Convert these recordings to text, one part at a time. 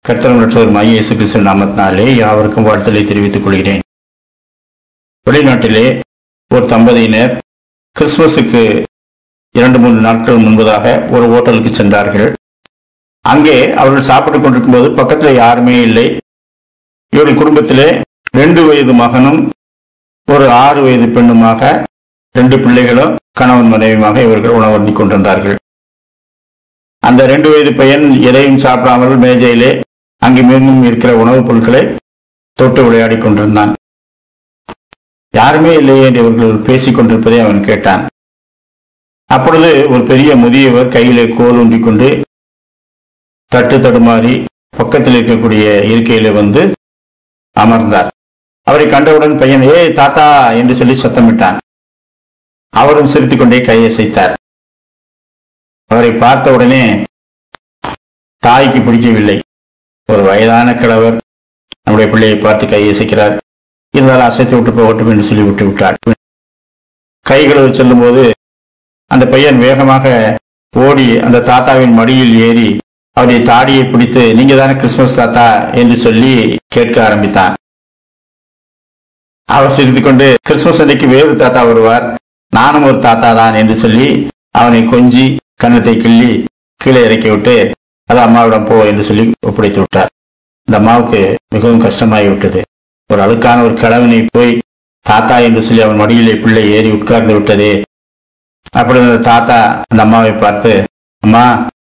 கர்த்தர் மற்றவர் இயேசு கிறிஸ்து நாமத்தினாலே யாவருக்கும் வாழ்த்தலை தெரிவித்துக் கொள்கிறேன் வெளிநாட்டிலே ஒரு தம்பதியினர் கிறிஸ்துமஸுக்கு இரண்டு மூன்று நாட்கள் முன்பதாக ஒரு ஹோட்டலுக்கு சென்றார்கள் அங்கே அவர்கள் சாப்பிட்டுக் கொண்டிருக்கும்போது பக்கத்தில் யாருமே இல்லை இவர்கள் குடும்பத்திலே ரெண்டு வயது மகனும் ஒரு ஆறு வயது பெண்ணுமாக ரெண்டு பிள்ளைகளும் கணவன் மனைவியுமாக இவர்கள் உணவருந்தி கொண்டிருந்தார்கள் அந்த ரெண்டு வயது பையன் எதையும் சாப்பிடாமல் மேஜையிலே அங்கும் இங்கும் இருக்கிற உணவுப் பொருட்களை தொட்டு விளையாடி கொண்டிருந்தான் யாருமே இல்லையே என்று இவர்கள் பேசிக் கொண்டிருப்பதை அவன் கேட்டான் அப்பொழுது ஒரு பெரிய முதியவர் கையிலே கோல் ஊன்றிக் கொண்டு தட்டு தடுமாறி பக்கத்தில் இருக்கக்கூடிய இருக்கையில வந்து அமர்ந்தார் அவரை கண்டவுடன் பையன் ஏய் தாத்தா என்று சொல்லி சத்தமிட்டான் அவரும் சிரித்துக் கொண்டே கையசைத்தார் அவரை பார்த்த உடனே தாய்க்கு பிடிக்கவில்லை ஒரு வயதான கிழவர் நம்முடைய பிள்ளையை பார்த்து கையசைக்கிறார் இருந்தாலும் அசைத்து விட்டு போகட்டும் என்று சொல்லி விட்டு விட்டார் கை கழுவ செல்லும் போது அந்த பையன் வேகமாக ஓடி அந்த தாத்தாவின் மடியில் ஏறி அவருடைய தாடியை பிடித்து நீங்க தானே கிறிஸ்துமஸ் தாத்தா என்று சொல்லி கேட்க ஆரம்பித்தான் அவர் சிரித்துக் கொண்டு கிறிஸ்துமஸ் அன்னைக்கு வேறு தாத்தா வருவார் நானும் ஒரு தாத்தா தான் என்று சொல்லி அவனை கொஞ்சி கன்னத்தை கிள்ளி கீழே இறக்கி விட்டு அது அம்மாவிடம் போ என்று சொல்லி ஒப்படைத்து விட்டார் இந்த அம்மாவுக்கு மிகவும் கஷ்டமாகி விட்டது ஒரு அழுக்கான ஒரு கிழவனை போய் தாத்தா என்று சொல்லி அவன் மடியிலே பிள்ளை ஏறி உட்கார்ந்து விட்டதே அப்படி அந்த தாத்தா அந்த அம்மாவை பார்த்து அம்மா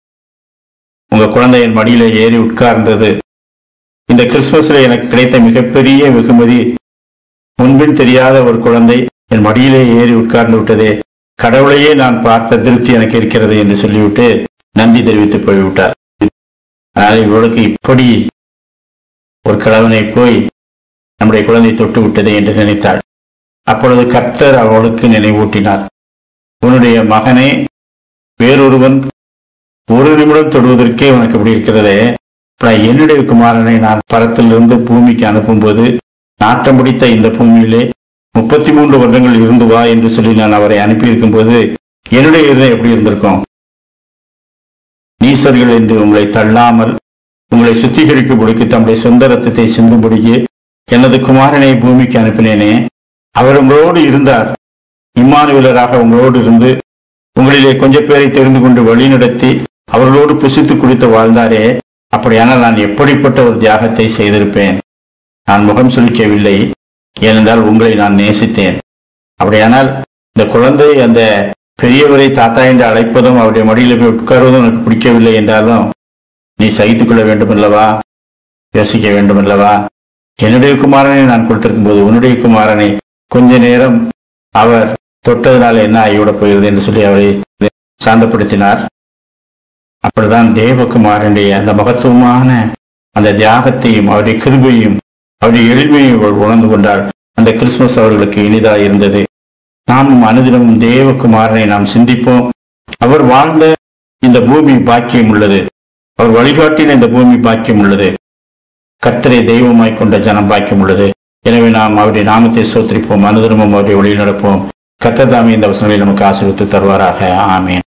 உங்க குழந்தை என் மடியில ஏறி உட்கார்ந்தது இந்த கிறிஸ்துமஸ்ல எனக்கு கிடைத்த மிகப்பெரிய வெகுமதி முன்பின் தெரியாத ஒரு குழந்தை என் மடியிலே ஏறி உட்கார்ந்து விட்டதே கடவுளையே நான் பார்த்த திருப்தி எனக்கு இருக்கிறது என்று சொல்லிவிட்டு நன்றி தெரிவித்து போய்விட்டார் ஆனால் இவளுக்கு இப்படி ஒரு கிழவனை போய் நம்முடைய குழந்தை தொட்டு விட்டதே என்று நினைத்தாள் அப்பொழுது கர்த்தர் அவளுக்கு நினைவூட்டினார் உன்னுடைய மகனை வேறொருவன் ஒரு நிமிடம் தொடுவதற்கே உனக்கு இப்படி இருக்கிறதே நான் என்னுடைய குமாரனை நான் பரத்திலிருந்து பூமிக்கு அனுப்பும்போது நாட்டம் பிடித்த இந்த பூமியிலே முப்பத்தி மூன்று வருடங்கள் இருந்து வா என்று சொல்லி நான் அவரை அனுப்பியிருக்கும் போது என்னுடைய இருதயம் எப்படி இருந்திருக்கும் நீசர்கள் என்று உங்களை தள்ளாமல் உங்களை சுத்திகரிக்கும்படிக்கு தம்முடைய சொந்த ரத்தத்தை சிந்தும்படிக்கு எனது குமாரனை பூமிக்கு அனுப்பினேனே அவர் உங்களோடு இருந்தார் இம்மானுவலராக உங்களோடு இருந்து உங்களிலே கொஞ்ச பேரை தெரிந்து கொண்டு வழி நடத்தி அவர்களோடு புசித்து குடித்து வாழ்ந்தாரே அப்படியானால் நான் எப்படிப்பட்ட ஒரு தியாகத்தை செய்திருப்பேன் நான் முகம் சுளிக்கவில்லை ஏனென்றால் உங்களை நான் நேசித்தேன் அப்படியானால் இந்த குழந்தை அந்த பெரியவரை தாத்தா என்று அழைப்பதும் அவருடைய மடியில் போய் உட்காருவதும் எனக்கு பிடிக்கவில்லை என்றாலும் நீ சகித்துக் கொள்ள வேண்டும் அல்லவா யோசிக்க வேண்டும் அல்லவா என்னுடைய குமாரனை நான் கொடுத்திருக்கும் போது உன்னுடைய குமாரனை கொஞ்ச நேரம் அவர் தொட்டதனால் என்ன ஆகிவிடப் போகிறது என்று சொல்லி அவரை சாந்தப்படுத்தினார் அப்படிதான் தேவகுமாரனுடைய அந்த மகத்துவமான அந்த தியாகத்தையும் அவருடைய கிருபையும் அவருடைய எளிமையும் இவள் உணர்ந்து கொண்டால் அந்த கிறிஸ்துமஸ் அவர்களுக்கு இனிதாக இருந்தது நாமும் அனுதினமும் தேவகுமாரனை நாம் சிந்திப்போம் அவர் வாழ்ந்த இந்த பூமி பாக்கியம் உள்ளது அவர் வழிகாட்டின இந்த பூமி பாக்கியம் உள்ளது கர்த்தரை தெய்வமாய் கொண்ட ஜனம் பாக்கியம் உள்ளது எனவே நாம் அவருடைய நாமத்தை சோத்திரிப்போம் அனுதினமும் அவருடைய வழியில் நடப்போம் கர்த்தர் தாமே இந்த வசனங்களை நமக்கு ஆசீர்வித்து தருவாராக ஆமேன்